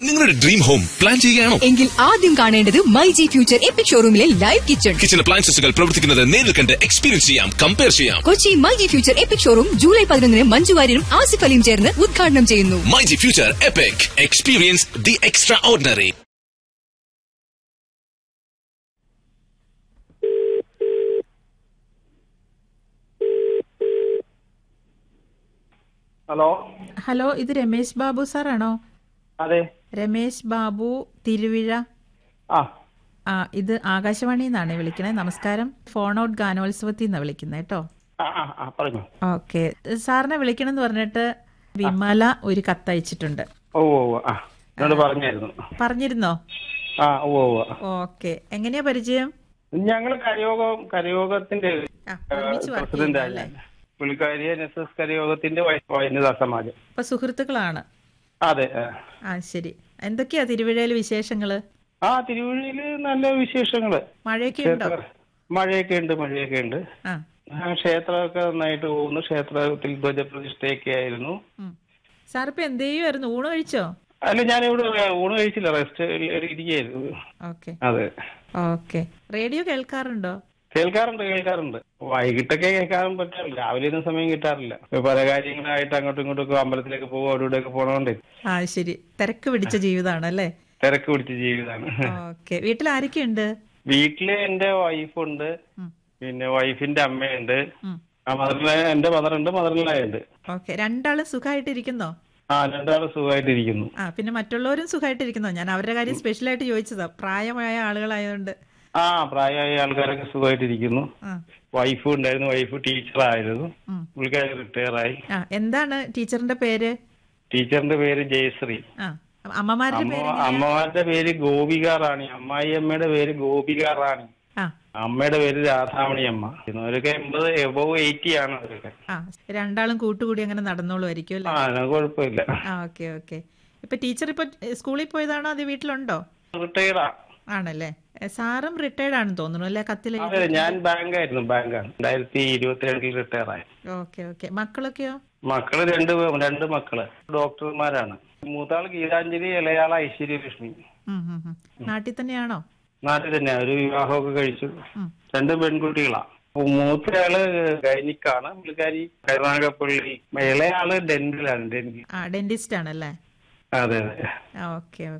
നിങ്ങളുടെ dream home plan ചെയ്യുകയാണോ എങ്കിൽ ആദ്യം കാണേണ്ടത് മൈ ജി ഫ്യൂച്ചർ എപ്പിക് ഷോറൂമിലെ ലൈവ് കിച്ചൺ കിച്ചൺ അപ്ലയൻസസുകൾ പ്രവർത്തിക്കുന്നത് നേരിൽ കണ്ട് എക്സ്പീരിയൻസ് ചെയ്യാം കമ്പയർ ചെയ്യാം Kochi my G future epic showroom July പതിനൊന്നിന് മഞ്ജു വാര്യരും ആസിഫ് അലിയും ചേർന്ന് ഉദ്ഘാടനം ചെയ്യുന്നു my G future epic experience the extraordinary hello hello ഇത് രമേശ് ബാബു സാറാണോ അതെ രമേശ് ബാബു തിരുവിഴ ആ ആ ഇത് ആകാശവാണിയിൽ നിന്നാണ് വിളിക്കണേ നമസ്കാരം ഫോൺ ഔട്ട് ഗാനോത്സവത്തിൽ നിന്നാണ് വിളിക്കുന്നത് കേട്ടോ ആ ആ ആ പറഞ്ഞു ഓക്കെ സാറിനെ വിളിക്കണമെന്ന് പറഞ്ഞിട്ട് വിമല ഒരു കത്തയച്ചിട്ടുണ്ട് ഓ ഓ ഓ, ആ എന്നോട് പറഞ്ഞായിരുന്നു പറഞ്ഞിരുന്നോ ആ ഓ ഓ ഓക്കെ എങ്ങനെയാ പരിചയം ഞങ്ങൾ കരയോഗം കരയോഗത്തിന്റെ ആ, ഒരുമിച്ച് work പ്രസിഡന്റ് ചെയ്യുന്നതല്ലേ? പുള്ളിക്കാരി എൻ എസ് എസ് കരയോഗത്തിന്റെ വൈസ് വനിതാ സമാജം അപ്പൊ സുഹൃത്തുക്കളാണ് അതെ ആ. ആ ശരി എന്തൊക്കെയാ തിരുവിഴയിൽ വിശേഷങ്ങള് ആ തിരുവഴിയില് നല്ല വിശേഷങ്ങള് മഴയൊക്കെ ഉണ്ടോ ക്ഷേത്ര മഴയൊക്കെ ഉണ്ട് മഴയൊക്കെ ഉണ്ട് ആ ആ, ക്ഷേത്രമൊക്കെ നന്നായിട്ട് പോകുന്നു ക്ഷേത്രത്തിൽ ധ്വജപ്രതിഷ്ഠയൊക്കെ ആയിരുന്നു ഉം. സാറിപ്പോ എന്ത് ചെയ്യുമായിരുന്നു ഊണ് കഴിച്ചോ അല്ല ഞാനിവിടെ ഊണ് കഴിച്ചില്ല റെസ്റ്റ് ഇരിക്കുകയായിരുന്നു ഓക്കെ അതെ ഓക്കെ റേഡിയോ കേൾക്കാറുണ്ടോ കേൾക്കാറുണ്ട് കേൾക്കാറുണ്ട് വൈകിട്ടൊക്കെ കേൾക്കാറും പറ്റാറില്ല രാവിലെ ഒന്നും സമയം കിട്ടാറില്ല ഇപ്പൊ പല കാര്യങ്ങളായിട്ട് അങ്ങോട്ടും ഇങ്ങോട്ടും ഒക്കെ അമ്പലത്തിലേക്ക് പോകും അവിടെ ഇവിടെ ഒക്കെ പോണോണ്ട് ആ ശരി തിരക്ക് പിടിച്ച ജീവിതമാണ് അല്ലേ തിരക്ക് പിടിച്ച ജീവിതമാണ് ഓക്കെ വീട്ടിൽ ആരൊക്കെയുണ്ട് വീട്ടില് എന്റെ വൈഫുണ്ട് ഉം. പിന്നെ വൈഫിന്റെ അമ്മയുണ്ട് ഉം. ആ മദറിലെ എന്റെ മദറുണ്ട് മദറിലായുണ്ട് ഓക്കെ രണ്ടാളും സുഖമായിട്ടിരിക്കുന്നോ ആ രണ്ടാളും സുഖമായിട്ടിരിക്കുന്നു ആ പിന്നെ മറ്റുള്ളവരും സുഖമായിട്ടിരിക്കുന്നോ ഞാൻ അവരുടെ കാര്യം സ്പെഷ്യലായിട്ട് ചോദിച്ചതാ പ്രായമായ ആളുകളായതുകൊണ്ട് ആ പ്രായമായ ആൾക്കാരൊക്കെ സുഖമായിട്ടിരിക്കുന്നു ആ വൈഫും ഉണ്ടായിരുന്നു വൈഫ് ടീച്ചറായിരുന്നു ഉം. പുള്ളിക്കാരി റിട്ടയർ ആയി ആ എന്താണ് ടീച്ചറിന്റെ പേര് ടീച്ചറിന്റെ പേര് ജയശ്രീ ആ അമ്മമാരുടെ അമ്മ പേര് എങ്ങനെയാ? അമ്മമാരുടെ പേര് ഗോപിക റാണി അമ്മായി അമ്മയുടെ പേര് ഗോപിക റാണി ആ അമ്മയുടെ പേര് രാധാമണി അമ്മ അവരൊക്കെ എൺപത് എബോവ് എയ്റ്റി ആണ് അവരൊക്കെ ആ രണ്ടാളും കൂട്ടുകൂടി അങ്ങനെ നടന്നോളുമായിരിക്കും അല്ലേ ആ അതിന് കുഴപ്പമില്ല ആ ഓക്കെ ഓക്കെ ഇപ്പൊ ടീച്ചർ ഇപ്പൊ സ്കൂളിൽ പോയതാണോ അത് വീട്ടിലുണ്ടോ റിട്ടയർഡാ ആണല്ലേ എ, സാറും റിട്ടയർഡ് ആണെന്ന് തോന്നുന്നു അല്ലേ കത്തിൽ അതെ ഞാൻ ബാങ്കായിരുന്നു ബാങ്കാണ് രണ്ടായിരത്തി ഇരുപത്തിരണ്ടിൽ റിട്ടയർ ആയി ഓക്കെ ഓക്കെ മക്കളൊക്കെയോ മക്കള് രണ്ട് പേ- രണ്ട് മക്കള് ഡോക്ടർമാരാണ് മൂത്താൾ ഗീതാഞ്ജലി ഇളയാള ഐശ്വര്യലക്ഷ്മി ഉം, ഉം, ഉം. നാട്ടിൽ തന്നെയാണോ നാട്ടിൽ തന്നെ ഒരു വിവാഹമൊക്കെ കഴിച്ചു ഉം. രണ്ട് പെൺകുട്ടികളാ അപ്പൊ മൂത്തയാള് ഗൈനിക്കാണ് പുള്ളിക്കാരി കരുനാഗപ്പള്ളി ഇളയാള് ഡെന്റിലാണ് ഡെന്റിൽ ആ ഡെന്റിസ്റ്റ് ആണല്ലേ അതെ അതെ ഓക്കെ